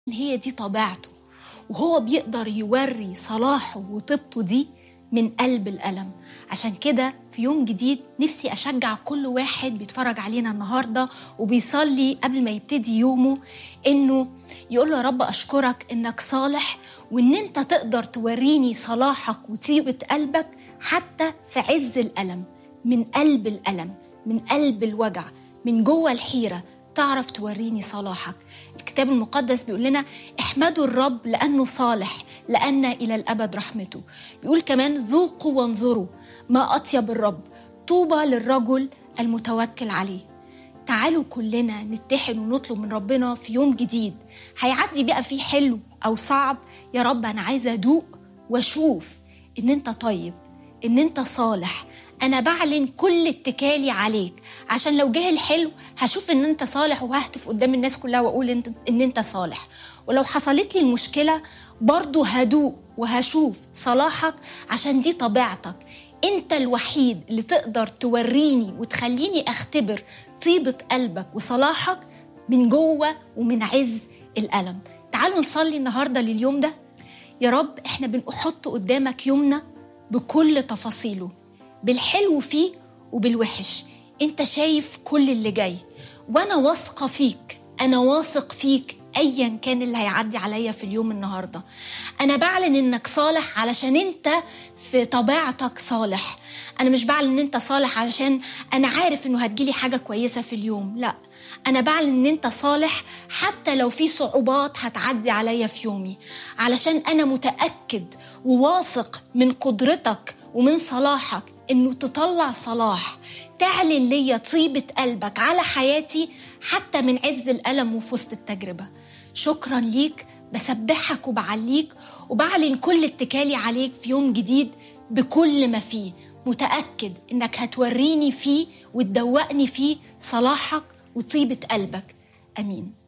هي دي طبيعته وهو بيقدر يوري صلاحه وطيبته دي من قلب الألم عشان كده في يوم جديد نفسي أشجع كل واحد بيتفرج علينا النهاردة وبيصلي قبل ما يبتدي يومه إنه يقول له يا رب أشكرك إنك صالح وإن أنت تقدر توريني صلاحك وطيبة قلبك حتى في عز الألم من قلب الألم من قلب الوجع من جوه الحيرة تعرف توريني صلاحك الكتاب المقدس بيقول لنا احمدوا الرب لأنه صالح لأن إلى الأبد رحمته بيقول كمان ذوقوا وانظروا ما أطيب الرب طوبى للرجل المتوكل عليه تعالوا كلنا نتحد ونطلب من ربنا في يوم جديد هيعدي بقى فيه حلو أو صعب يا رب أنا عايزة أدوق وأشوف إن أنت طيب إن أنت صالح أنا بعلن كل اتكالي عليك عشان لو جه الحلو هشوف إن أنت صالح وههتف قدام الناس كلها وأقول إن, إن أنت صالح ولو حصلت لي المشكلة برضو هدوق وهشوف صلاحك عشان دي طبيعتك أنت الوحيد اللي تقدر توريني وتخليني أختبر طيبة قلبك وصلاحك من جوه ومن عز الألم تعالوا نصلي النهاردة لليوم ده يا رب احنا بنحط قدامك يومنا بكل تفاصيله بالحلو فيه وبالوحش انت شايف كل اللي جاي وانا واثقه فيك انا واثق فيك ايا كان اللي هيعدي عليا في اليوم النهارده انا بعلن انك صالح علشان انت في طبيعتك صالح انا مش بعلن ان انت صالح علشان انا عارف انه هتجيلي حاجه كويسه في اليوم لا انا بعلن ان انت صالح حتى لو في صعوبات هتعدي عليا في يومي علشان انا متاكد وواثق من قدرتك ومن صلاحك انه تطلع صلاح تعلن ليا طيبة قلبك على حياتي حتى من عز الألم وفي وسط التجربة شكرا ليك بسبحك وبعليك وبعلن كل اتكالي عليك في يوم جديد بكل ما فيه متأكد انك هتوريني فيه وتدوقني فيه صلاحك وطيبة قلبك امين